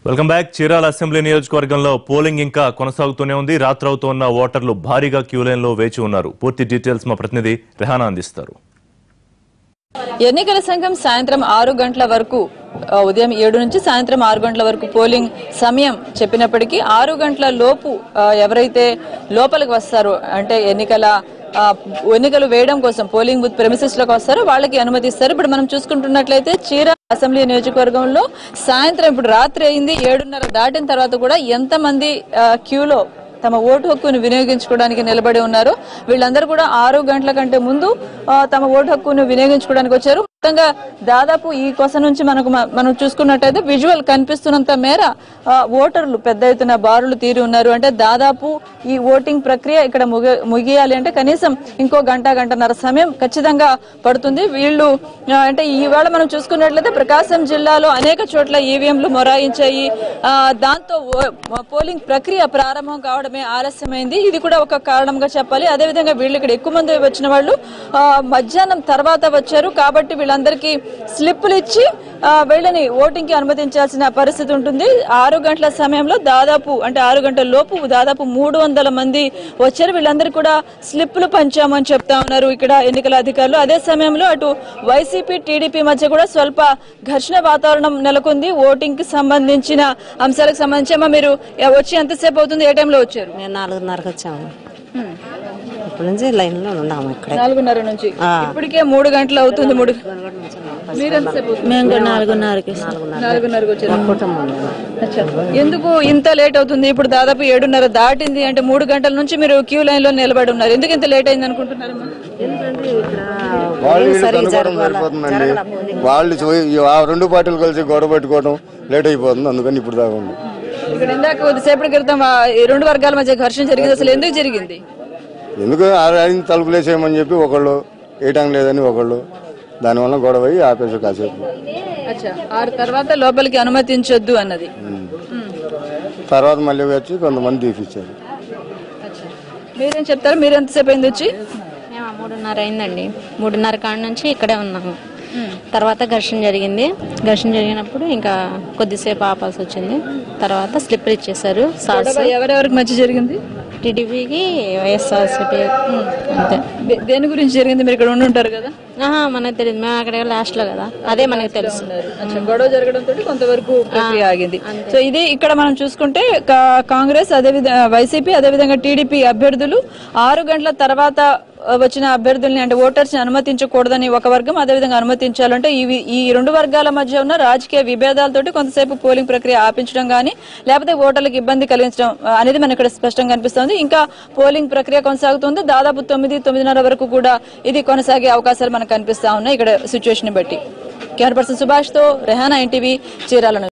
Welcome back Chirala assembly నియోజకవర్గంలో polling ఇంకా కొనసాగుతూనే ఉంది రాత్రవుతోన్న ఓటర్లు భారీగా క్యూ లైన్లో వేచి ఉన్నారు పూర్తి డీటెయిల్స్ మా ప్రతినిధి రెహానా అందిస్తారు ఎన్నికల సంఘం సాయంత్రం ఆరు గంటల వరకు ఆ, ఉదయం ఏడు నుంచి సాయంత్రం ఆరు గంటల వరకు పోలింగ్ సమయం చెప్పినప్పటికీ ఆరు గంటల లోపు ఆ, ఎవరైతే లోపలికి వస్తారో అంటే ఎన్నికల ఆ, ఎన్నికలు వేయడం కోసం పోలింగ్ బూత్ ప్రెమిసెస్ లోకి వస్తారో వాళ్ళకి అనుమతిస్తారు ఇప్పుడు మనం చూసుకుంటున్నట్లయితే చీర అసెంబ్లీ నియోజకవర్గంలో సాయంత్రం ఇప్పుడు రాత్రి అయింది ఏడున్నర దాటిన తర్వాత కూడా ఎంతమంది ఆ, క్యూలో తమ ఓటు హక్కును వినియోగించుకోవడానికి నిలబడి ఉన్నారు వీళ్ళందరూ కూడా ఆరు గంటల కంటే ముందు ఆ, తమ ఓటు హక్కును వినియోగించుకోవడానికి వచ్చారు మొత్తంగా దాదాపు ఈ కొస నుంచి మనకు మ- మనం చూసుకున్నట్టయితే విజువల్ కనిపిస్తున్నంత మేర ఆ, ఓటర్లు పెద్ద ఎత్తున బారులు తీరి ఉన్నారు అంటే దాదాపు ఈ ఓటింగ్ ప్రక్రియ ఇక్కడ ముగ- ముగియాలి అంటే కనీసం ఇంకో గంట గంటన్నర సమయం ఖచ్చితంగా పడుతుంది వీళ్ళు ఆ, అంటే ఈవేళ మనం చూసుకున్నట్లయితే ప్రకాశం జిల్లాలో అనేక చోట్ల ఈవీఎంలు మొరాయించాయి ఆ, దాంతో ఓ- పోలింగ్ ప్రక్రియ ప్రారంభం కావడమే ఆలస్యమైంది ఇది కూడా ఒక కారణంగా చెప్పాలి అదేవిధంగా వీళ్ళు ఇక్కడ ఎక్కువ మంది వచ్చిన వాళ్ళు ఆ, మధ్యాహ్నం తర్వాత వచ్చారు కాబట్టి వీళ్ళందరికీ స్లిప్పులు ఇచ్చి ఆ, వీళ్ళని ఓటింగ్ కి అనుమతించాల్సిన పరిస్థితి ఉంటుంది ఆరు గంటల సమయంలో దాదాపు అంటే ఆరు గంటల లోపు దాదాపు మూడు వందల మంది వచ్చారు వీళ్ళందరికీ కూడా స్లిప్పులు పంచామని చెప్తా ఉన్నారు ఇక్కడ ఎన్నికల అధికారులు అదే సమయంలో అటు వైసీపీ టీడీపీ మధ్య కూడా స్వల్ప ఘర్షణ వాతావరణం నెలకొంది ఓటింగ్ కి సంబంధించిన అంశాలకు సంబంధించి అమ్మా మీరు వచ్చి ఎంతసేపు అవుతుంది ఏ టైంలో వచ్చారు మేము నాలుగున్నరకు వచ్చాము ఇప్పటి నుంచి లైన్లో ఉన్నాము ఇక్కడే నాలుగున్నర నుంచి ఇప్పటికే మూడు గంటలు అవుతుంది మూడు మీరు ఎంతసేపు అవుతుంది? మేము కూడా నాలుగున్నరకి నాలుగున్నరకు వచ్చారు కుటుంబం మేము. అచ్చా. ఎందుకు ఇంత లేట్ అవుతుంది ఇప్పుడు దాదాపు ఏడున్నర దాటింది అంటే మూడు గంటల నుంచి మీరు క్యూ లైన్ లో నిలబడి ఉన్నారు ఎందుకు ఇంత లేట్ అయింది అనుకుంటున్నారమ్మా వాళ్ళు వీళ్ళు కనుక్కోవడం సరిపోతుందండి వాళ్ళు చూ- ఈ ఆ రెండు పార్టీలు కలిసి గొడవ పెట్టుకోవడం లేట్ అయిపోతుంది అందుకని ఇప్పుడు దాకా ఉంది ఇక్కడ ఇందాక కొద్దిసేపటి క్రితం ఆ ఈ రెండు వర్గాల మధ్య ఘర్షణ జరిగింది అసలు ఎందుకు జరిగింది ఎందుకు ఆయన తలుపులు వేసేయమని చెప్పి ఒకళ్ళు వేయటం లేదని ఒకళ్ళు దానివల్ల గొడవ అయ్యి ఆపేసి కాసేపు అచ్చా ఆరు తర్వాత లోపలికి అనుమతించొద్దు అన్నది తర్వాత మళ్ళీ వచ్చి కొంతమంది తీపిచ్చారు అచ్చా. మీరేం చెప్తారు మీరు ఎంతసేపు అయింది వచ్చి మేము మూడున్నర అయిందండి మూడున్నర కాడ నుంచి ఇక్కడే ఉన్నాము తర్వాత ఘర్షణ జరిగింది ఘర్షణ జరిగినప్పుడు ఇంకా కొద్దిసేపు ఆపాల్సి వచ్చింది తర్వాత స్లిప్పర్ ఇచ్చేసారు సార్స్ గొడవ ఎవరెవరికి మధ్య జరిగింది టీడీపీకి వైఎస్ఆర్సీపీ అంతే దే- దేని గురించి జరిగింది మీరు ఇక్కడ ఉండి ఉంటారు కదా ఆహా మనకు తెలియదు మేము అక్కడ లాస్ట్ లో కదా అదే మనకు తెలుసు అచ్చా, గొడవ జరగడంతో కొంతవరకు ప్రక్రియ ఆగింది సో ఇది ఇక్కడ మనం చూసుకుంటే కా- కాంగ్రెస్ అదేవిధంగా వైసీపీ అదేవిధంగా టీడీపీ అభ్యర్థులు ఆరు గంటల తర్వాత ఆ, వచ్చిన అభ్యర్థుల్ని అంటే ఓటర్స్ ని అనుమతించకూడదని ఒక వర్గం అదేవిధంగా అనుమతించాలంటే ఇవి ఈ రెండు వర్గాల మధ్య ఉన్న రాజకీయ విభేదాలతోటి కొంతసేపు పోలింగ్ ప్రక్రియ ఆపించడం కానీ లేకపోతే ఓటర్లకు ఇబ్బంది కలిగించడం ఆ, అనేది మనకి ఇక్కడ స్పష్టంగా కనిపిస్తోంది ఇంకా పోలింగ్ ప్రక్రియ కొనసాగుతుంది దాదాపు తొమ్మిది తొమ్మిదిన్నర వరకు కూడా ఇది కొనసాగే అవకాశాలు మనకు కనిపిస్తా ఉన్నాయి ఇక్కడ సిచ్యువేషన్ బట్టి కెమెరా పర్సన్ సుభాష్ తో రెహానా ఎన్టీవీ చీరాల నుంచి.